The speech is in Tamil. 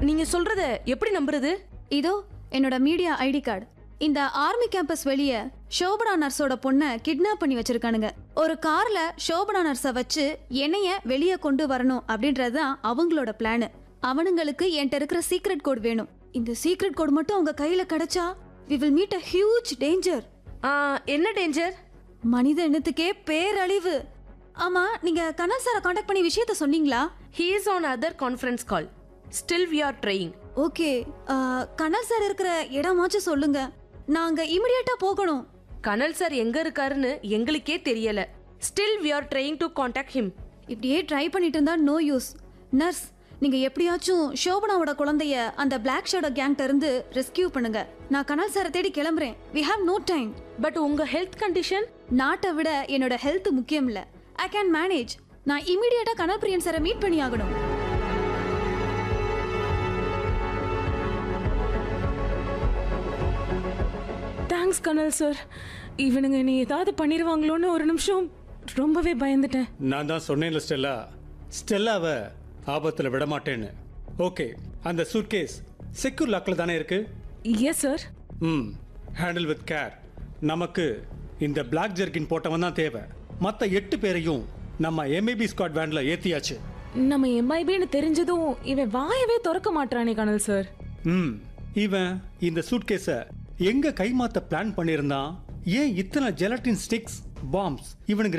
நீங்க சொல்றத எப்படி நம்புறது இதோ என்னோட மீடியா ஐடி கார்டு இந்த ஆர்மி கேம்பஸ் வெளியே ஷோபனா நர்ஸோட பொண்ணை கிட்னாப் பண்ணி வச்சிருக்கானுங்க ஒரு கார்ல ஷோபனா நர்ஸை வச்சு என்னைய வெளியே கொண்டு வரணும் அப்படின்றது தான் அவங்களோட பிளான் அவனுங்களுக்கு என்கிட்ட இருக்கிற சீக்ரெட் கோட் வேணும் இந்த சீக்ரெட் கோட் மட்டும் அவங்க கையில கிடைச்சா we will meet a huge danger ஆ, என்ன டேஞ்சர் மனித இனத்துக்கே பேரழிவு ஆமா நீங்க கனல் சாரை காண்டாக்ட் பண்ணி விஷயத்த சொன்னீங்களா he is on other conference call still we are trying okay Kanal sir இருக்கிற இடமாச்சும் சொல்லுங்க நாங்க இமிடியேட்டா போகணும் கனல் சார் எங்க இருக்காருன்னு எங்களுக்கே தெரியல still we are trying to contact him இப்படியே ட்ரை பண்ணிட்டு இருந்தா நோ யூஸ் நர்ஸ் நீங்க எப்படியாச்சும் ஷோபனாவோட குழந்தைய அந்த பிளாக் ஷேடோ கேங்ட்ட இருந்து ரெஸ்கியூ பண்ணுங்க நான் கனல் சாரை தேடி கிளம்புறேன் we have no time but உங்க ஹெல்த் கண்டிஷன் நாட்டை விட என்னோட ஹெல்த் முக்கியம் இல்ல ஐ கேன் மேனேஜ் நான் இமிடியேட்டா கனல் பிரியன் சாரை மீட் பண்ணி ஆகணும் தேங்க்ஸ் கனல் சார் இவனுங்க நீ ஏதாவது பண்ணிடுவாங்களோன்னு ஒரு நிமிஷம் ரொம்பவே பயந்துட்டேன் நான் தான் சொன்னேன்ல ஸ்டெல்லா ஸ்டெல்லாவை ஆபத்தில் விட மாட்டேன்னு ஓகே அந்த சூட்கேஸ் செக்யூர் லாக்கில் தானே இருக்கு எஸ் சார் ம் ஹேண்டில் வித் கேர் நமக்கு இந்த பிளாக் ஜெர்கின் போட்டவன் தான் தேவை மற்ற எட்டு பேரையும் நம்ம எம்ஏபி ஸ்குவாட் வேனில் ஏற்றியாச்சு நம்ம எம்ஐபின்னு தெரிஞ்சதும் இவன் வாயவே திறக்க மாட்டானே கனல் சார் ம் இவன் இந்த சூட்கேஸை எங்க கைமாத்த பிளான் பண்ணியிருந்தான் ஏன் இத்தனை ஜெலட்டின் ஸ்டிக்ஸ் பாம்ஸ் இவனுக்கு